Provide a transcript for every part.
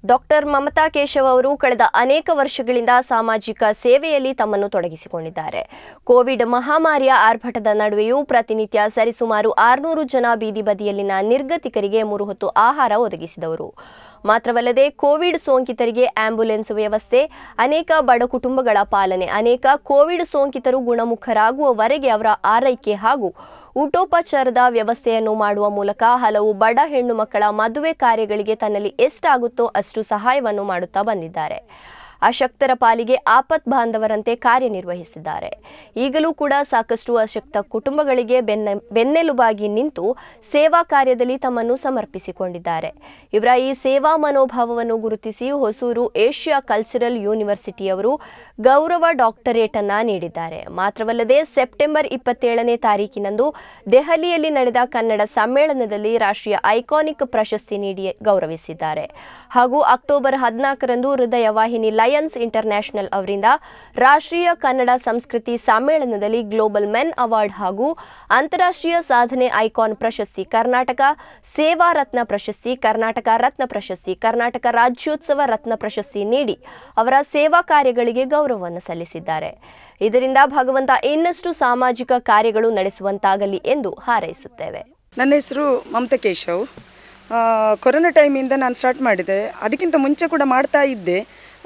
Doctor Mamata Keshav ಅವರು ಕಳೆದ ಅನೇಕ ವರ್ಷಗಳಿಂದ ಸಾಮಾಜಿಕ ಸೇವೆಯಲ್ಲಿ ತಮ್ಮನ್ನು ತೊಡಗಿಸಿಕೊಂಡಿದ್ದಾರೆ ಕೋವಿಡ್ ಮಹಾಮಾರಿಯ ಆರ್ಭಟದ ನಡುವೆಯೂ ಪ್ರತಿನಿತ್ಯ ಸರಿಸುಮಾರು ಆರುನೂರು ಜನ ಬೀದಿ ಬದಿಯಲ್ಲಿನ ನಿರ್ಗತಿಕರಿಗೆ ಮೂರು ಹೊತ್ತು ಆಹಾರ ಒದಗಿಸಿದವರು ಮಾತ್ರವಲ್ಲದೆ ಕೋವಿಡ್ ಸೋಂಕಿತರಿಗೆ ಆಂಬ್ಯುಲೆನ್ಸ್ ವ್ಯವಸ್ಥೆ ಅನೇಕ ಬಡ ಕುಟುಂಬಗಳ ಪಾಲನೆ ಅನೇಕ ಕೋವಿಡ್ ಸೋಂಕಿತರು ಗುಣಮುಖರಾಗುವವರೆಗೆ ಅವರ ಆರೈಕೆ ಹಾಗೂ ಊಟೋಪಚಾರದ ವ್ಯವಸ್ಥೆಯನ್ನು ಮಾಡುವ ಮೂಲಕ ಹಲವು ಬಡ ಹೆಣ್ಣು ಮಕ್ಕಳ ಮದುವೆ ಕಾರ್ಯಗಳಿಗೆ ತನ್ನಲ್ಲಿ ಎಷ್ಟಾಗುತ್ತೋ ಅಷ್ಟು ಸಹಾಯವನ್ನು ಮಾಡುತ್ತಾ ಬಂದಿದ್ದಾರೆ ಅಶಕ್ತರ ಪಾಲಿಗೆ ಆಪತ್ ಬಾಂಧವರಂತೆ ಕಾರ್ಯನಿರ್ವಹಿಸಿದ್ದಾರೆ ಈಗಲೂ ಕೂಡ ಸಾಕಷ್ಟು ಅಶಕ್ತ ಕುಟುಂಬಗಳಿಗೆ ಬೆನ್ನ ಬೆನ್ನೆಲುಬಾಗಿ ನಿಂತು ಸೇವಾ ಕಾರ್ಯದಲ್ಲಿ ತಮ್ಮನ್ನು ಸಮರ್ಪಿಸಿಕೊಂಡಿದ್ದಾರೆ ಇವರ ಈ ಸೇವಾ ಮನೋಭಾವವನ್ನು ಗುರುತಿಸಿ ಹೊಸೂರು ಏಷ್ಯಾ ಕಲ್ಚರಲ್ ಯೂನಿವರ್ಸಿಟಿಯವರು ಗೌರವ ಡಾಕ್ಟರೇಟ್ ಅನ್ನ ನೀಡಿದ್ದಾರೆ ಮಾತ್ರವಲ್ಲದೆ ಸೆಪ್ಟೆಂಬರ್ ಇಪ್ಪತ್ತೇಳನೇ ತಾರೀಕಿನಂದು ದೆಹಲಿಯಲ್ಲಿ ನಡೆದ ಕನ್ನಡ ಸಮ್ಮೇಳನದಲ್ಲಿ ರಾಷ್ಟ್ರೀಯ ಐಕಾನಿಕ್ ಪ್ರಶಸ್ತಿ ನೀಡಿ ಗೌರವಿಸಿದ್ದಾರೆ ಹಾಗೂ ಅಕ್ಟೋಬರ್ ಹದಿನಾಲ್ಕರಂದು ಹೃದಯ ವಾಹಿನಿ ಲಯನ್ಸ್ ಇಂಟರ್ನ್ಯಾಷನಲ್ ಅವರಿಂದ ರಾಷ್ಟ್ರೀಯ ಕನ್ನಡ ಸಂಸ್ಕೃತಿ ಸಮ್ಮೇಳನದಲ್ಲಿ ಗ್ಲೋಬಲ್ ಮೆನ್ ಅವಾರ್ಡ್ ಹಾಗೂ ಅಂತಾರಾಷ್ಟ್ರೀಯ ಸಾಧನೆ ಐಕಾನ್ ಪ್ರಶಸ್ತಿ ಕರ್ನಾಟಕ ಸೇವಾ ರತ್ನ ಪ್ರಶಸ್ತಿ ಕರ್ನಾಟಕ ರತ್ನ ಪ್ರಶಸ್ತಿ ಕರ್ನಾಟಕ ರಾಜ್ಯೋತ್ಸವ ರತ್ನ ಪ್ರಶಸ್ತಿ ನೀಡಿ ಅವರ ಸೇವಾ ಕಾರ್ಯಗಳಿಗೆ ಗೌರವವನ್ನು ಸಲ್ಲಿಸಿದ್ದಾರೆ ಇದರಿಂದ ಭಗವಂತ ಇನ್ನಷ್ಟು ಸಾಮಾಜಿಕ ಕಾರ್ಯಗಳು ನಡೆಸುವಂತಾಗಲಿ ಎಂದು ಹಾರೈಸುತ್ತೇವೆ ನನ್ನ ಹೆಸರು ಮಮತಾ ಕೇಶವ್ ಆ, ಕೊರೋನಾ ಟೈಮಿಂದ ನಾನು ಸ್ಟಾರ್ಟ್ ಮಾಡಿದೆ ಅದಕ್ಕಿಂತ ಮುಂಚೆ ಕೂಡ ಮಾಡ್ತಾ ಇದ್ದೆ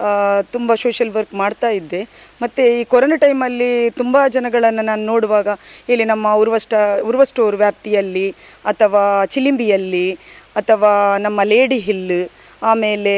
ತುಂಬ ಸೋಷಿಯಲ್ ವರ್ಕ್ ಮಾಡ್ತಾ ಇದ್ದೆ ಮತ್ತು ಈ ಕೊರೋನಾ ಟೈಮಲ್ಲಿ ತುಂಬ ಜನಗಳನ್ನು ನಾನು ನೋಡುವಾಗ ಇಲ್ಲಿ ನಮ್ಮ ಉರ್ವಷ್ಟ ಉರ್ವ ಸ್ಟೋರ್ ವ್ಯಾಪ್ತಿಯಲ್ಲಿ ಅಥವಾ ಚಿಲಿಂಬಿಯಲ್ಲಿ ಅಥವಾ ನಮ್ಮ ಲೇಡಿ ಹಿಲ್ ಆಮೇಲೆ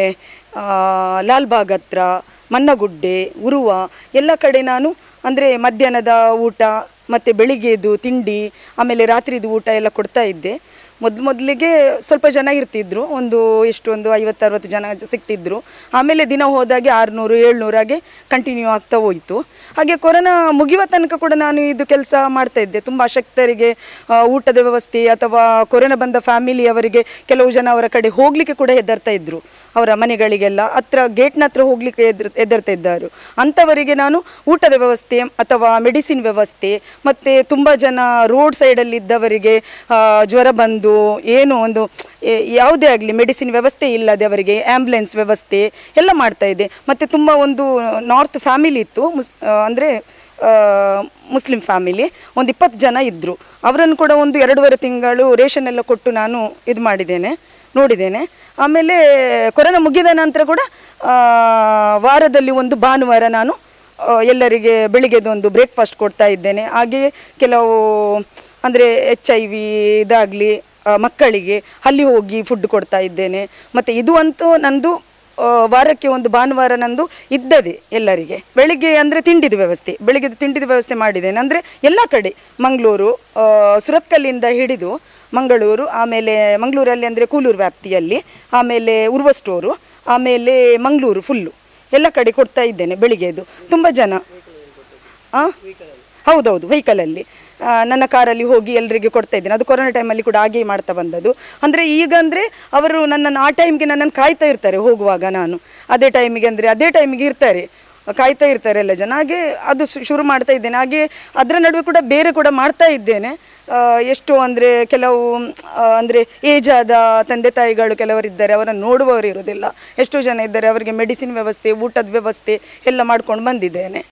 ಆ, ಲಾಲ್ಬಾಗ್ ಹತ್ರ ಮನ್ನಗುಡ್ಡೆ ಉರುವ ಎಲ್ಲ ಕಡೆ ನಾನು ಅಂದರೆ ಮಧ್ಯಾಹ್ನದ ಊಟ ಮತ್ತು ಬೆಳಿಗ್ಗೆದು ತಿಂಡಿ ಆಮೇಲೆ ರಾತ್ರಿದು ಊಟ ಎಲ್ಲ ಕೊಡ್ತಾ ಇದ್ದೆ ಮೊದಲು ಮೊದಲಿಗೆ ಸ್ವಲ್ಪ ಜನ ಇರ್ತಿದ್ರು ಒಂದು ಎಷ್ಟು ಒಂದು ಐವತ್ತು ಅರವತ್ತು ಜನ ಸಿಗ್ತಿದ್ರು ಆಮೇಲೆ ದಿನ ಹೋದಾಗೆ ಆರುನೂರು ಏಳ್ನೂರಾಗೆ ಕಂಟಿನ್ಯೂ ಆಗ್ತಾ ಹೋಯಿತು ಹಾಗೆ ಕೊರೋನಾ ಮುಗಿಯುವ ತನಕ ಕೂಡ ನಾನು ಇದು ಕೆಲಸ ಮಾಡ್ತಾ ಇದ್ದೆ ತುಂಬ ಅಶಕ್ತರಿಗೆ ಆ, ಊಟದ ವ್ಯವಸ್ಥೆ ಅಥವಾ ಕೊರೋನಾ ಬಂದ ಫ್ಯಾಮಿಲಿಯವರಿಗೆ ಕೆಲವು ಜನ ಅವರ ಕಡೆ ಹೋಗಲಿಕ್ಕೆ ಕೂಡ ಹೆದರ್ತಾ ಇದ್ರು ಅವರ ಮನೆಗಳಿಗೆಲ್ಲ ಹತ್ರ ಗೇಟ್ನ ಹತ್ರ ಹೋಗ್ಲಿಕ್ಕೆ ಎದುರು ಹೆದರ್ತಾ ಇದ್ದರು ಅಂಥವರಿಗೆ ನಾನು ಊಟದ ವ್ಯವಸ್ಥೆ ಅಥವಾ ಮೆಡಿಸಿನ್ ವ್ಯವಸ್ಥೆ ಮತ್ತು ತುಂಬ ಜನ ರೋಡ್ ಸೈಡಲ್ಲಿದ್ದವರಿಗೆ ಆ, ಜ್ವರ ಬಂದು ಏನು ಒಂದು ಏ- ಯಾವುದೇ ಆಗಲಿ ಮೆಡಿಸಿನ್ ವ್ಯವಸ್ಥೆ ಇಲ್ಲದೆ ಅವರಿಗೆ ಆ್ಯಂಬುಲೆನ್ಸ್ ವ್ಯವಸ್ಥೆ ಎಲ್ಲ ಮಾಡ್ತಾ ಇದೆ ಮತ್ತು ತುಂಬ ಒಂದು ನಾರ್ತ್ ಫ್ಯಾಮಿಲಿ ಇತ್ತು ಮುಸ್ ಅಂದರೆ ಮುಸ್ಲಿಂ ಫ್ಯಾಮಿಲಿ ಒಂದು ಇಪ್ಪತ್ತು ಜನ ಇದ್ದರು ಅವರನ್ನು ಕೂಡ ಒಂದು ಎರಡೂವರೆ ತಿಂಗಳು ರೇಷನ್ ಎಲ್ಲ ಕೊಟ್ಟು ನಾನು ಇದು ಮಾಡಿದ್ದೇನೆ ನೋಡಿದ್ದೇನೆ ಆಮೇಲೆ ಕೊರೋನಾ ಮುಗಿದ ನಂತರ ಕೂಡ ಆ, ವಾರದಲ್ಲಿ ಒಂದು ಭಾನುವಾರ ನಾನು ಆ, ಎಲ್ಲರಿಗೆ ಬೆಳಿಗ್ಗೆದು ಒಂದು ಬ್ರೇಕ್ಫಾಸ್ಟ್ ಕೊಡ್ತಾ ಇದ್ದೇನೆ ಹಾಗೆಯೇ ಕೆಲವು ಅಂದರೆ ಎಚ್ ಐ ವಿ ಇದಾಗಲಿ ಮಕ್ಕಳಿಗೆ ಅಲ್ಲಿ ಹೋಗಿ ಫುಡ್ ಕೊಡ್ತಾ ಇದ್ದೇನೆ ಮತ್ತು ಇದು ಅಂತೂ ನಂದು ಆ, ವಾರಕ್ಕೆ ಒಂದು ಭಾನುವಾರ ನಂದು ಇದ್ದದೆ ಎಲ್ಲರಿಗೆ ಬೆಳಿಗ್ಗೆ ಅಂದರೆ ತಿಂಡಿದ ವ್ಯವಸ್ಥೆ ಬೆಳಿಗ್ಗೆ ತಿಂಡಿದ ವ್ಯವಸ್ಥೆ ಮಾಡಿದ್ದೇನೆ ಅಂದರೆ ಎಲ್ಲ ಕಡೆ ಮಂಗಳೂರು ಆ, ಸುರತ್ಕಲ್ಲಿಂದ ಹಿಡಿದು ಮಂಗಳೂರು ಆಮೇಲೆ ಮಂಗಳೂರಲ್ಲಿ ಅಂದರೆ ಕೂಲೂರು ವ್ಯಾಪ್ತಿಯಲ್ಲಿ ಆಮೇಲೆ ಉರ್ವ ಸ್ಟೋರು ಆಮೇಲೆ ಮಂಗಳೂರು ಫುಲ್ಲು ಎಲ್ಲ ಕಡೆ ಕೊಡ್ತಾ ಇದ್ದೇನೆ ಬೆಳಿಗ್ಗೆದು ತುಂಬ ಜನ ಆ? ಹೌದೌದು ವೆಹಿಕಲಲ್ಲಿ ಆ, ನನ್ನ ಕಾರಲ್ಲಿ ಹೋಗಿ ಎಲ್ಲರಿಗೆ ಕೊಡ್ತಾ ಇದ್ದೇನೆ ಅದು ಕೊರೋನಾ ಟೈಮಲ್ಲಿ ಕೂಡ ಹಾಗೆಯೇ ಮಾಡ್ತಾ ಬಂದದ್ದು ಅಂದರೆ ಈಗ ಅಂದರೆ ಅವರು ನನ್ನನ್ನು ಆ ಟೈಮ್ಗೆ ನನ್ನನ್ನು ಕಾಯ್ತಾ ಇರ್ತಾರೆ ಹೋಗುವಾಗ ನಾನು ಅದೇ ಟೈಮಿಗೆ ಅಂದರೆ ಅದೇ ಟೈಮಿಗೆ ಇರ್ತಾರೆ ಕಾಯ್ತಾ ಇರ್ತಾರೆ ಎಲ್ಲ ಜನ ಹಾಗೆ ಅದು ಶು- ಶುರು ಮಾಡ್ತಾ ಇದ್ದೇನೆ ಹಾಗೆ ಅದರ ನಡುವೆ ಕೂಡ ಬೇರೆ ಕೂಡ ಮಾಡ್ತಾ ಇದ್ದೇನೆ ಆ, ಎಷ್ಟು ಅಂದರೆ ಕೆಲವು ಅಂದರೆ ಏಜ್ ಆದ ತಂದೆ ತಾಯಿಗಳು ಕೆಲವರಿದ್ದಾರೆ ಅವರನ್ನು ನೋಡುವವರು ಇರೋದಿಲ್ಲ ಎಷ್ಟೋ ಜನ ಇದ್ದಾರೆ ಅವರಿಗೆ ಮೆಡಿಸಿನ್ ವ್ಯವಸ್ಥೆ ಊಟದ ವ್ಯವಸ್ಥೆ ಎಲ್ಲ ಮಾಡ್ಕೊಂಡು ಬಂದಿದ್ದೇನೆ